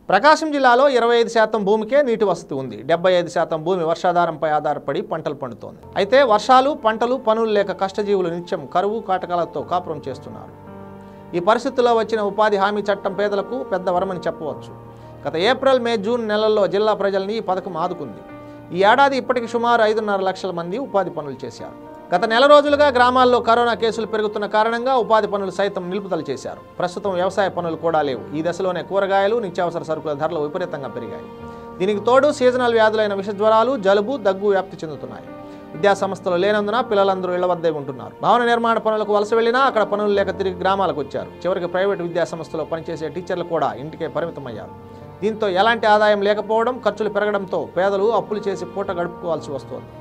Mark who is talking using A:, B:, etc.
A: ప్రకాశం జిల్లాలో ఇరవై ఐదు శాతం భూమికే నీటి వసతి ఉంది డెబ్బై ఐదు శాతం భూమి వర్షాధారంపై ఆధారపడి పంటలు పండుతోంది అయితే వర్షాలు పంటలు పనులు లేక కష్టజీవులు నిత్యం కరువు కాటకాలతో కాపురం చేస్తున్నారు ఈ పరిస్థితుల్లో వచ్చిన ఉపాధి హామీ చట్టం పేదలకు పెద్ద వరమని చెప్పవచ్చు గత ఏప్రిల్ మే జూన్ నెలల్లో జిల్లా ప్రజల్ని ఈ పథకం ఆదుకుంది ఈ ఏడాది ఇప్పటికి సుమారు ఐదున్నర లక్షల మంది ఉపాధి పనులు చేశారు గత నెల రోజులుగా గ్రామాల్లో కరోనా కేసులు పెరుగుతున్న కారణంగా ఉపాధి పనులు సైతం నిలుపుదల చేశారు ప్రస్తుతం వ్యవసాయ పనులు కూడా లేవు ఈ దశలోనే కూరగాయలు నిత్యావసర సరుకుల ధరలు విపరీతంగా పెరిగాయి దీనికి తోడు సీజనల్ వ్యాధులైన విషజ్వరాలు జలుబు దగ్గు వ్యాప్తి చెందుతున్నాయి విద్యా సంస్థలు లేనందున పిల్లలందరూ ఇళ్ల వద్దే ఉంటున్నారు భవన నిర్మాణ పనులకు వలస వెళ్లినా అక్కడ పనులు లేక తిరిగి గ్రామాలకు వచ్చారు చివరికి ప్రైవేటు విద్యా సంస్థలో పనిచేసే టీచర్లు కూడా ఇంటికే పరిమితమయ్యారు దీంతో ఎలాంటి ఆదాయం లేకపోవడం ఖర్చులు పెరగడంతో పేదలు అప్పులు చేసి పూట గడుపుకోవాల్సి వస్తోంది